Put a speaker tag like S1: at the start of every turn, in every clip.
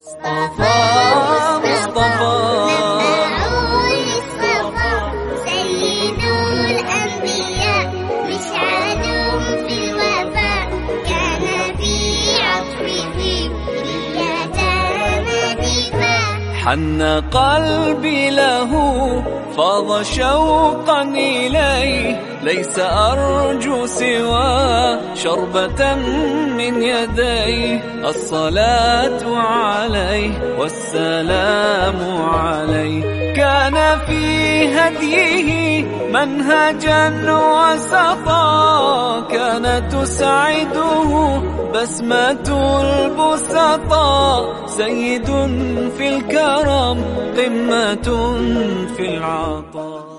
S1: مصطفى مصطفى
S2: معقول اصطفى سيد الأنبياء مشعلهم في الوفاء كان في عطفه ليتامى دفاع
S1: حن قلبي له فاض شوقا إليه ليس أرجو سوى شربة من يديه الصلاة عليه والسلام عليه كان في هديه منهجا وسطا كان تسعده بسمة البسطاء سيد في الكرم قمة في العطاء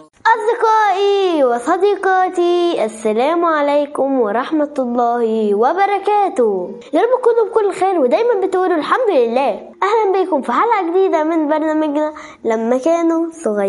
S3: أصدقائي وصديقاتي السلام عليكم ورحمة الله وبركاته يا رب تكونوا بكل خير ودايما بتقولوا الحمد لله أهلا بكم في حلقة جديدة من برنامجنا لما كانوا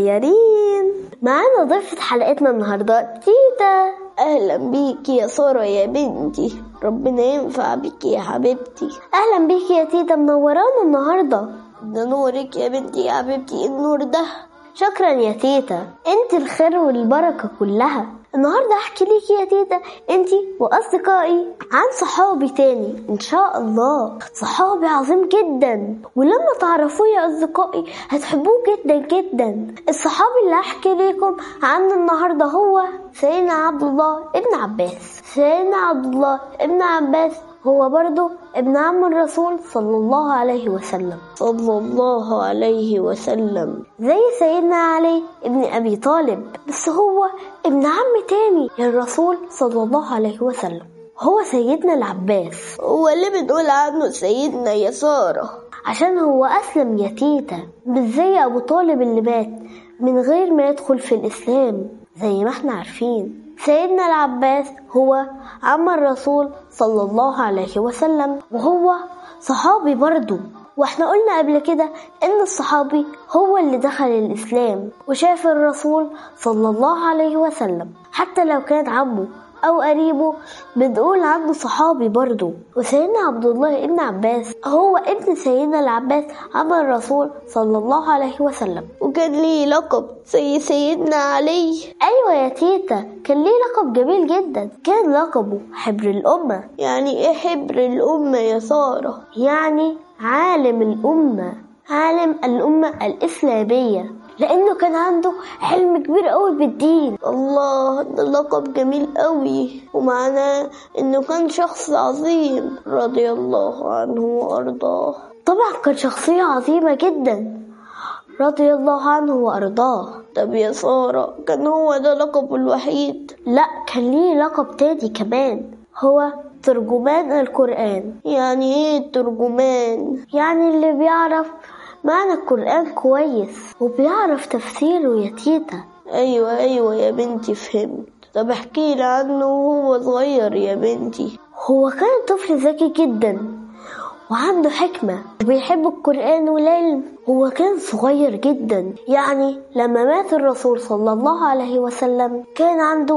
S3: صغيرين معانا ضيفة حلقتنا النهاردة تيتا أهلا بيكي يا سارة يا بنتي ربنا ينفع بيكي يا حبيبتي أهلا بيكي يا تيتا منورانا النهاردة ده نورك يا بنتي يا حبيبتي النور ده شكرا يا تيتا انت الخير والبركة كلها النهاردة احكي ليكي يا تيتا انت واصدقائي عن صحابي تاني ان شاء الله صحابي عظيم جدا ولما تعرفوه يا اصدقائي هتحبوه جدا جدا الصحابي اللي هحكي ليكم عنه النهاردة هو سيدنا عبد الله ابن عباس سيدنا عبد الله ابن عباس هو برضه ابن عم الرسول صلى الله عليه وسلم صلى الله عليه وسلم زي سيدنا علي ابن أبي طالب بس هو ابن عم تاني للرسول صلى الله عليه وسلم هو سيدنا العباس هو اللي بنقول عنه سيدنا يا سارة عشان هو أسلم يا تيتا مش زي أبو طالب اللي مات من غير ما يدخل في الإسلام زي ما احنا عارفين سيدنا العباس هو عم الرسول صلى الله عليه وسلم وهو صحابي برضه واحنا قلنا قبل كده ان الصحابي هو اللي دخل الاسلام وشاف الرسول صلى الله عليه وسلم حتى لو كان عمه او قريبه بنقول عنه صحابي برضه وسيدنا عبد الله ابن عباس هو ابن سيدنا العباس عم الرسول صلى الله عليه وسلم وكان ليه لقب زي سيدنا علي ايوه يا تيتا كان ليه لقب جميل جدا كان لقبه حبر الامه يعني ايه حبر الامه يا ساره يعني عالم الامه عالم الامه الاسلاميه لانه كان عنده علم كبير قوي بالدين الله ده لقب جميل قوي ومعناه انه كان شخص عظيم رضي الله عنه وارضاه طبعا كان شخصية عظيمة جدا رضي الله عنه وارضاه طب يا سارة كان هو ده لقبه الوحيد لا كان ليه لقب تاني كمان هو ترجمان القرآن يعني ايه الترجمان يعني اللي بيعرف معنى القرآن كويس وبيعرف تفسيره يا تيتا أيوة أيوة يا بنتي فهمت طب احكي لي عنه وهو صغير يا بنتي هو كان طفل ذكي جدا وعنده حكمة وبيحب القرآن والعلم هو كان صغير جدا يعني لما مات الرسول صلى الله عليه وسلم كان عنده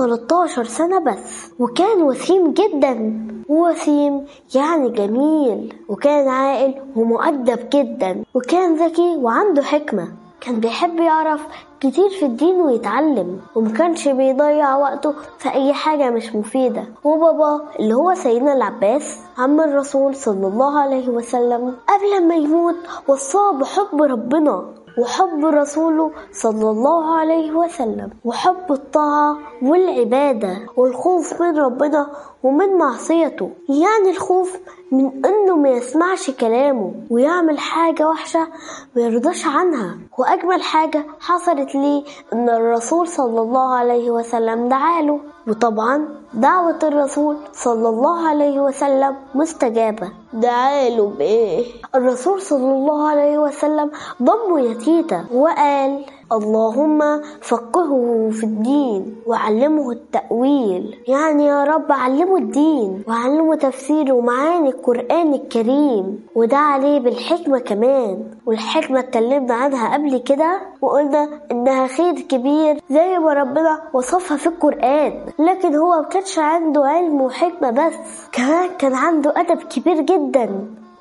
S3: 13 سنة بس وكان وسيم جدا وسيم يعني جميل وكان عاقل ومؤدب جدا وكان ذكي وعنده حكمة كان بيحب يعرف كتير في الدين ويتعلم ومكانش بيضيع وقته في أي حاجة مش مفيدة وبابا اللي هو سيدنا العباس عم الرسول صلى الله عليه وسلم قبل ما يموت وصاه بحب ربنا وحب رسوله صلى الله عليه وسلم وحب الطاعة والعبادة والخوف من ربنا ومن معصيته يعني الخوف من انه ما يسمعش كلامه ويعمل حاجة وحشة ما يرضاش عنها واجمل حاجة حصلت ليه ان الرسول صلى الله عليه وسلم دعاله وطبعا دعوة الرسول صلى الله عليه وسلم مستجابة دعاله بإيه؟ الرسول صلى الله عليه وسلم ضمه يا تيتا وقال اللهم فقهه في الدين وعلمه التأويل يعني يا رب علمه الدين وعلمه تفسير ومعاني القرآن الكريم وده عليه بالحكمة كمان والحكمة اتكلمنا عنها قبل كده وقلنا انها خير كبير زي ما ربنا وصفها في القرآن لكن هو مكانش عنده علم وحكمة بس كمان كان عنده أدب كبير جدا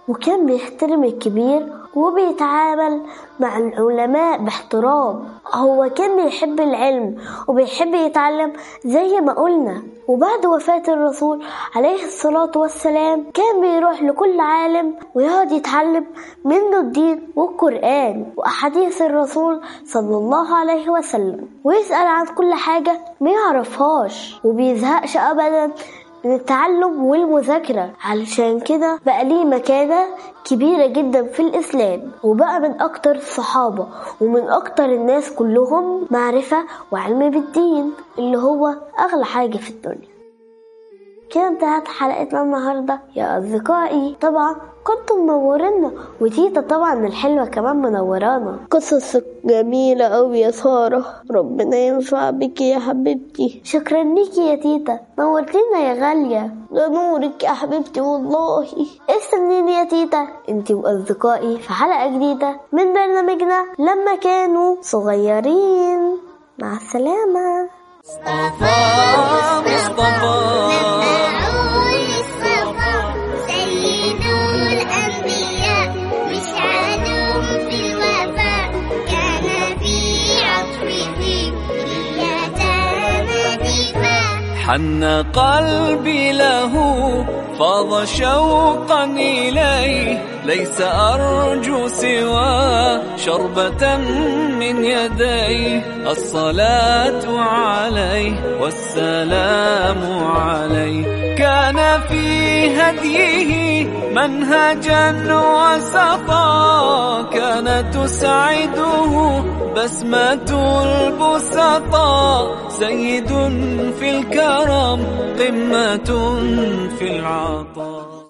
S3: وكان بيحترم الكبير وبيتعامل مع العلماء باحترام هو كان بيحب العلم وبيحب يتعلم زي ما قلنا وبعد وفاة الرسول عليه الصلاة والسلام كان بيروح لكل عالم ويقعد يتعلم منه الدين والقرآن وأحاديث الرسول صلى الله عليه وسلم ويسأل عن كل حاجة ما يعرفهاش وبيزهقش أبدا من التعلم والمذاكرة علشان كده بقى ليه مكانة كبيرة جدا في الإسلام وبقى من أكتر الصحابة ومن أكتر الناس كلهم معرفة وعلم بالدين اللي هو أغلى حاجة في الدنيا كده انتهت حلقتنا النهاردة يا أصدقائي طبعا كنتم منورنا وتيتا طبعا الحلوة كمان منورانا قصصك جميلة أوي يا سارة ربنا ينفع بك يا حبيبتي شكرا ليكي يا تيتا نورتينا يا غالية ده نورك يا حبيبتي والله استنيني يا تيتا انتي وأصدقائي في حلقة جديدة من برنامجنا لما كانوا صغيرين مع السلامة
S1: مصطفى مصطفى
S2: معقول الصفا سيد الأنبياء مشعل في الوفاء كان في عطفه اليتامى دفاع
S1: حن قلبي له فاض شوقا إليه ليس أرجو سوى شربة من يديه الصلاة عليه والسلام عليه كان في هديه منهجا وسطا كان تسعده بسمة البسطاء سيد في الكرم قمة في العطاء